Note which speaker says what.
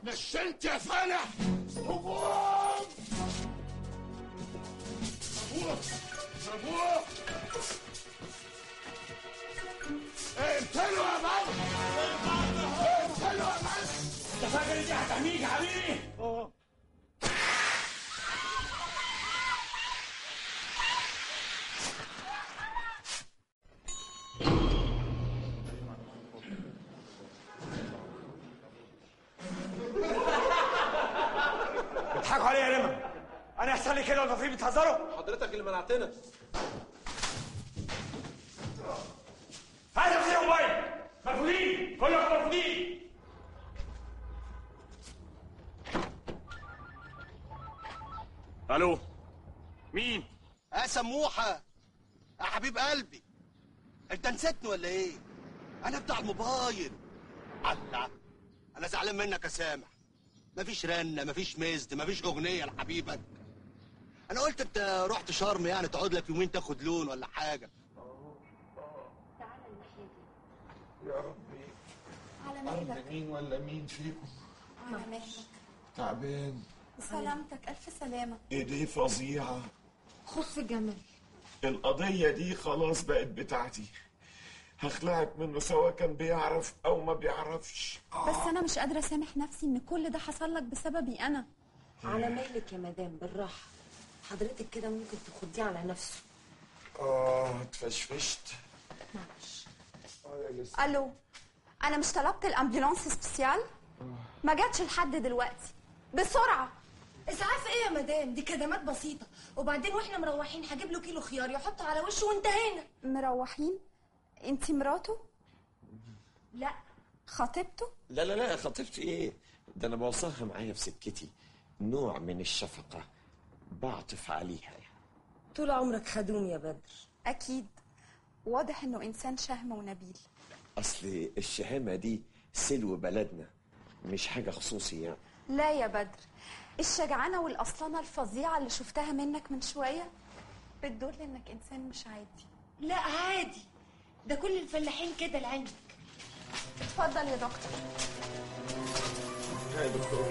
Speaker 1: نشنت يا فالح هجوم ضربوه اقتلوا يا بابا اقتلوا يا بابا
Speaker 2: انت فاكر دي هتحميك يا حبيبي بتضحكوا عليا يا رمى انا يحصل لي كده ولا في بتهزروا
Speaker 3: حضرتك اللي منعتنا
Speaker 2: هذا في موبايل مرفوضين كلكم مرفوضين الو مين
Speaker 4: يا سموحة يا حبيب قلبي انت نسيتني ولا ايه؟ انا بتاع الموبايل الله انا زعلان منك يا سامح مفيش رنة مفيش مزد مفيش اغنية لحبيبك انا قلت انت رحت شرم يعني تقعد لك يومين تاخد لون ولا حاجة
Speaker 1: يا ربي
Speaker 5: على مهلك
Speaker 1: مين ولا مين فيكم
Speaker 5: على مهلك
Speaker 1: تعبان
Speaker 5: سلامتك ألف سلامة
Speaker 1: ايديه فظيعة
Speaker 5: خف جمل
Speaker 1: القضية دي خلاص بقت بتاعتي هخلعك منه سواء كان بيعرف او ما بيعرفش
Speaker 5: بس أنا مش قادرة أسامح نفسي إن كل ده حصل لك بسببي أنا
Speaker 6: على مهلك يا مدام بالراحة حضرتك كده ممكن تخديه على نفسه
Speaker 1: اه اتفشفشت
Speaker 6: معلش
Speaker 1: اه يا لسه
Speaker 5: ألو أنا مش طلبت الأمبولانس سبيسيال ما جاتش لحد دلوقتي بسرعة
Speaker 7: اسعاف ايه يا مدام دي كدمات بسيطه وبعدين واحنا مروحين هجيب له كيلو خيار يحطه على وشه وانتهينا
Speaker 5: مروحين انتي مراته
Speaker 7: لا
Speaker 5: خطيبته
Speaker 3: لا لا لا خطيبتي ايه ده انا بوصلها معايا في سكتي نوع من الشفقة بعطف عليها يعني.
Speaker 6: طول عمرك خدوم يا بدر
Speaker 5: أكيد واضح إنه إنسان شهم ونبيل
Speaker 3: اصل الشهامة دي سلو بلدنا مش حاجة خصوصي يعني
Speaker 5: لا يا بدر الشجعانة والأصلانة الفظيعة اللي شفتها منك من شوية بتدل إنك إنسان مش عادي
Speaker 7: لا عادي ده كل الفلاحين كده لعلمك
Speaker 5: اتفضل يا دكتور
Speaker 1: يا دكتور